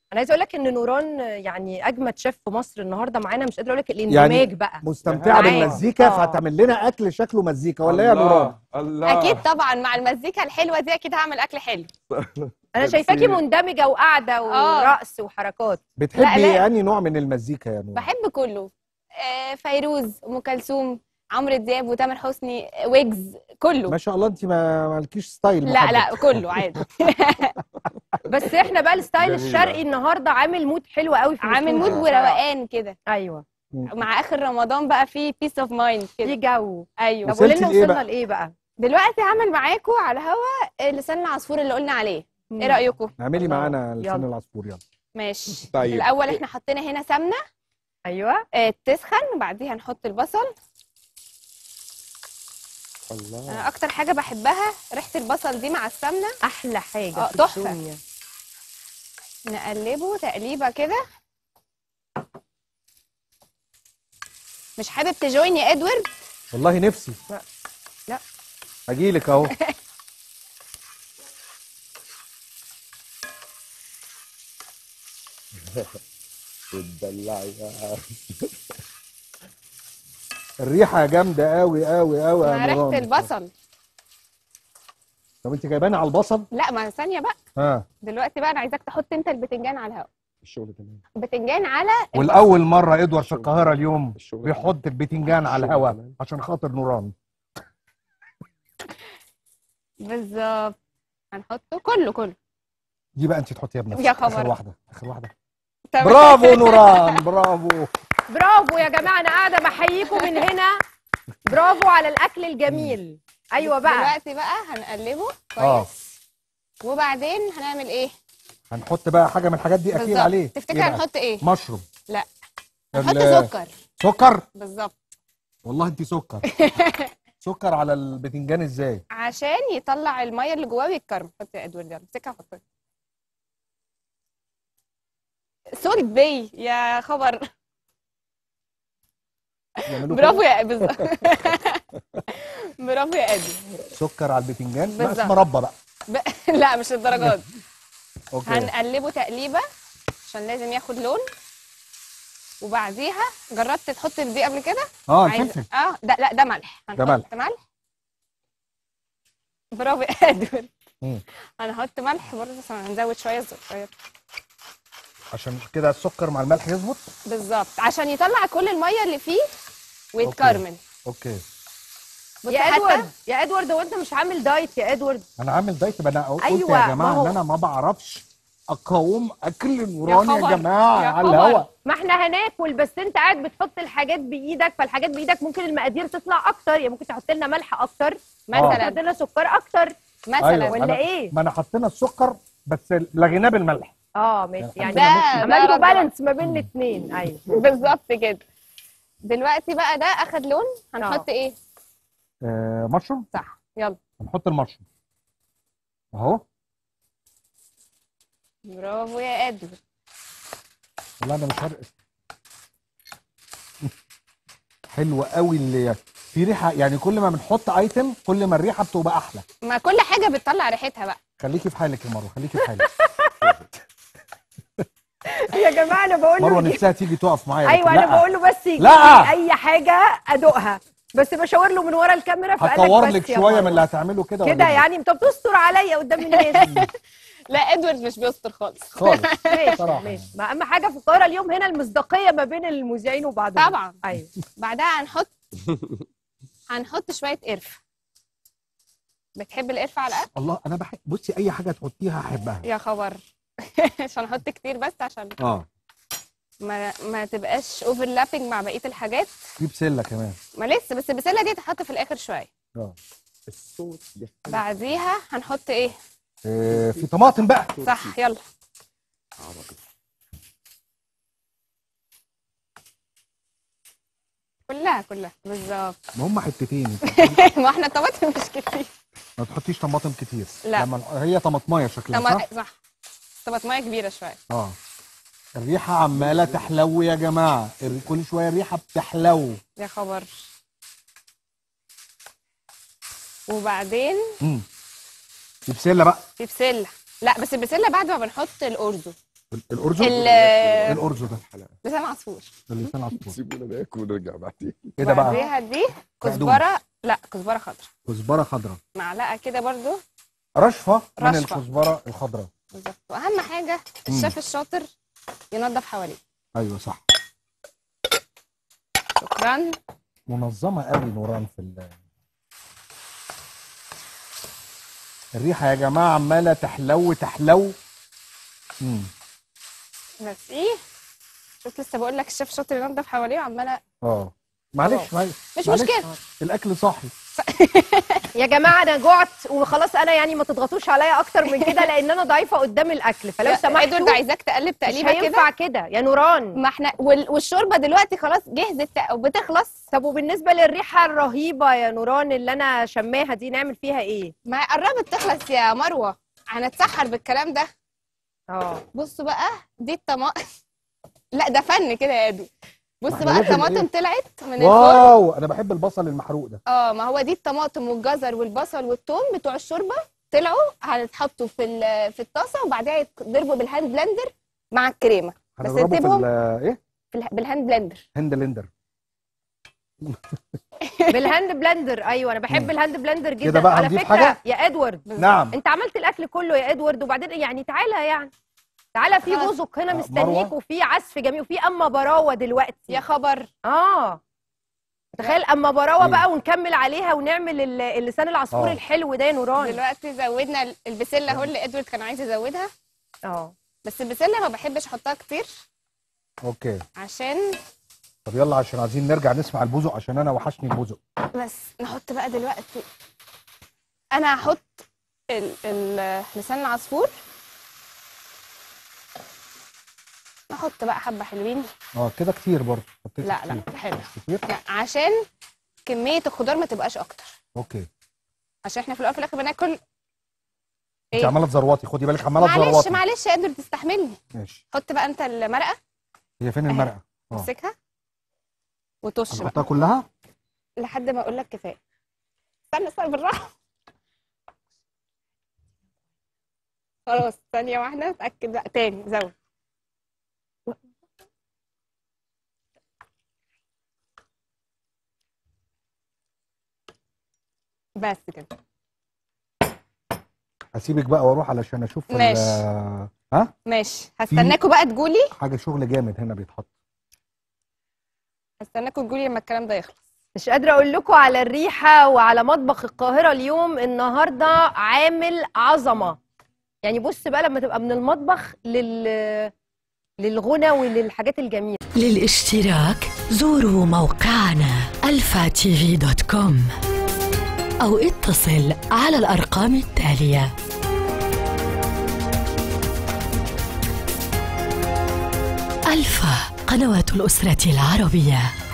انا عايزه اقول لك ان نوران يعني اجمد شيف في مصر النهارده معانا مش قادره اقول لك الاندماج يعني بقى مستمتعه معاك. بالمزيكا آه. فهتعمل لنا اكل شكله مزيكا ولا ايه يا الله، نوران الله اكيد طبعا مع المزيكا الحلوه دي اكيد هعمل اكل حلو انا بس- شايفاكي مندمجه وقاعده آه. ورقص وحركات بتحبي لا، لا. انهي نوع من المزيكا يا نوران بحب كله آه، فيروز ام كلثوم عمرو دياب وتامر حسني آه، ويجز كله ما شاء الله انت ما مالكيش ستايل لا محدد. لا كله عادي بس احنا بقى الستايل جميلة. الشرقي النهارده عامل مود حلو قوي في عامل مود الاستوديو. وروقان كده ايوه مع اخر رمضان بقى في بيس اوف مايند في كده جو ايوه طب قولي وصلتي لنا لإيه وصلنا بقى؟ لايه بقى دلوقتي هعمل معاكم على هوا لسان العصفور اللي قلنا عليه ايه رايكم اعملي الله. معانا لسان يلا. العصفور يلا ماشي طيب الاول احنا حطينا هنا سمنه ايوه آه، تسخن وبعديها نحط البصل الله انا اكتر حاجه بحبها ريحه البصل دي مع السمنه احلى حاجه آه، في تحفة. الدنيا. نقلبه تقليبه كده مش حابب تجوين يا ادوارد والله نفسي لا. لا. اجيلك اهو تدلعي بقى. الريحه جامده قوي قوي قوي يا مع ريحه نوران البصل طب انت جايباني على البصل لا ما ثانيه بقى ها دلوقتي بقى انا عايزاك تحط انت البتنجان على الهواء الشغل تمام بتنجان على والاول مره ادوار في القاهره اليوم الشغل بيحط البتنجان على الشغل الهواء تمام. عشان خاطر نوران بالظبط هنحطه كله كله دي بقى انت تحطيها بنفسك يا خبر. اخر واحده اخر واحده تمام. برافو نوران برافو برافو يا جماعه انا قاعده بحييكم من هنا برافو على الاكل الجميل ايوه بقى دلوقتي بقى هنقلبه اه كويس وبعدين هنعمل ايه هنحط بقى حاجه من الحاجات دي اكيد بالظبط. عليه تفتكر إيه بقى؟ هنحط ايه مشروم لا. هنحط ال- سكر سكر بالظبط والله انت سكر سكر على البتنجان ازاي عشان يطلع الميه اللي جواه ويتكرم حط يا ادوارد يلا امسكها وحطها سولت بي يا خبر يعملوا برافو يا بالظبط برافو يا ادي كده؟ سكر على البتنجان ناقص بالظبط. مربى بقى ب... لا مش الدرجات دي. اوكي هنقلبه تقليبه عشان لازم ياخد لون وبعديها جربت تحط دي قبل كده اه عايز- الفلفل اه ده لا ده ملح ده ملح. هنحط ملح برافو يا ادوارد مم. هنحط ملح برضه عشان هنزود شويه صغير عشان كده السكر مع الملح يظبط بالظبط عشان يطلع كل الميه اللي فيه ويتكرمل اوكي بص يا حتى ادوارد يا ادوارد هو انت مش عامل دايت يا ادوارد انا عامل دايت بقى انا قلت أيوة، يا ما جماعه هو- ان انا ما بعرفش اقاوم اكل نوران يا, خبر، جماعه يا على خبر. الهوا ما احنا هناكل بس انت قاعد بتحط الحاجات بايدك فالحاجات بايدك ممكن المقادير تطلع اكتر يعني ممكن تحط لنا ملح اكتر ممكن مثلا تحط لنا سكر اكتر مثلا ولا أنا- إيه؟ ما انا حطينا السكر بس لغيناه بالملح اه ماشي يعني ده- ده عملتوا رد بالانس ما بين الاثنين ايوه بالظبط كده دلوقتي بقى ده اخد لون هنحط آه. ايه آه مشروم صح يلا هنحط المشروم اهو برافو يا ادوارد والله انا مش عارف حلوه قوي اللي في ريحه يعني كل ما بنحط ايتم كل ما الريحه بتبقى احلى ما كل حاجه بتطلع ريحتها بقى خليكي في حالك يا مروه خليكي في حالك يا جماعه انا بقول مروه له نفسها تيجي تقف معايا ايوه لكن انا لا. بقول له بس يجيب لا. لي اي حاجه ادوقها بس بشاور له من ورا الكاميرا فقال هطور بس لك يا شويه مروة. من اللي هتعمله كده كده وأجيب لك. يعني انت بتستر عليا قدام الناس لا ادوارد مش بيستر خالص خالص ماشي صراحة ماشي ما اهم حاجه في القاهره اليوم هنا المصداقيه ما بين المذيعين وبعضهم طبعا ايوه بعدها هنحط هنحط شويه قرفه بتحب القرفه على الاكل الله انا بحب بصي اي حاجه تحطيها احبها يا خبر عشان احط كتير بس عشان اه ما ما تبقاش اوفرلابنج مع بقيه الحاجات في بسله كمان ما لسه بس البسله دي تتحط في الاخر شويه اه الصوت ده بعديها هنحط ايه آه، في طماطم بقى صح يلا عربي كلها كلها بالظبط ما هم حتتين ما احنا الطماطم مش كتير ما تحطيش طماطم كتير لا. لما هي طماطمايه شكلها طما... صح؟ صح طماطمايه كبيره شويه اه الريحه عماله تحلو يا جماعه الر- كل شويه الريحه بتحلو يا خبر وبعدين امم في بسله بقى في بسله لا بس البسله بعد ما بنحط الارزو الارز ال- ايه الارز ده الحلقه لسان عصفور ده لسان عصفور سيبونا ناكل ونرجع بعدين ايه ده بقى بعديها دي بقدونس. كزبره لا كزبره خضراء كزبره خضراء معلقه كده برضو رشفه من رشفة. الكزبره الخضراء بالظبط واهم حاجه الشيف الشاطر ينظف حواليه ايوه صح شكرا منظمه قوي نوران في ال الريحه يا جماعه عماله تحلو تحلو امم بس ايه شوف لسه بقول لك الشيف شاطر ينظف حواليه وعماله اه معلش خلاص. معلش مش معلش. مشكلة. الاكل صاحي يا جماعه انا جعت وخلاص انا يعني ما تضغطوش عليا اكتر من كده لان انا ضعيفه قدام الاكل فلو ادوارد سمحتوا عايزاك تقلب مش تقليبه كده هينفع كده يا نوران ما احنا وال- والشوربه دلوقتي خلاص جهزت وبتخلص طب وبالنسبه للريحه الرهيبه يا نوران اللي انا شماها دي نعمل فيها ايه ما هي قربت تخلص يا مروه هنتسحر بالكلام ده اه بصوا بقى دي الطماطم لا ده فن كده يا ادو بص احنا بقى لازم الطماطم إيه؟ طلعت من الفرن واو انا بحب البصل المحروق ده اه ما هو دي الطماطم والجزر والبصل والثوم بتوع الشوربه طلعوا هيتحطوا في ال- في الطاسه وبعدها يتضربوا بالهاند بلندر مع الكريمه بس هنضربه في نسيبهم ال- ايه في اله- بالهاند بلندر هند ليندر بالهاند بلندر ايوه انا بحب الهاند بلندر جدا كده بقى على هنضيف فكره حاجة؟ يا ادوارد نعم انت عملت الاكل كله يا ادوارد وبعدين يعني تعالى يعني تعالى في خلاص. بزق هنا آه، مستنيك مروة. وفي عزف جميل وفي اما براوه دلوقتي يا خبر اه تخيل اما براوه مم. بقى ونكمل عليها ونعمل ال- اللسان العصفور آه. الحلو ده يا نوران دلوقتي زودنا ال- البسله اهو اللي ادوارد كان عايز يزودها اه بس البسله ما بحبش احطها كتير اوكي عشان طب يلا عشان عايزين نرجع نسمع البزق عشان انا وحشني البزق بس نحط بقى دلوقتي انا هحط ال- ال- لسان العصفور نحط بقى حبه حلوين اه كده كتير برضه حطيت لا كتير. لا حلو كتير لا عشان كميه الخضار ما تبقاش اكتر اوكي عشان احنا في الاول وفي الاخر بناكل انت إيه؟ عماله تزروطي خدي بالك عماله معلش تزروطي معلش يا قادر تستحملني ماشي حط بقى انت المرقه هي فين أهي. المرقه اه امسكها وطش بقى هنحطها كلها لحد ما اقول لك كفايه استنى استنى بالراحه خلاص ثانيه واحده اتاكد بقى تاني زود بس كده هسيبك بقى واروح علشان اشوف ال- ماشي. ها ماشي هستناكوا بقى تقولي حاجه شغل جامد هنا بيتحط هستناكوا تقولي لما الكلام ده يخلص مش قادره اقول لكم على الريحه وعلى مطبخ القاهره اليوم النهارده عامل عظمه يعني بص بقى لما تبقى من المطبخ لل للغنى وللحاجات الجميله للاشتراك زوروا موقعنا الفا تي في دوت كوم أو اتصل على الأرقام التالية ألفا قنوات الأسرة العربية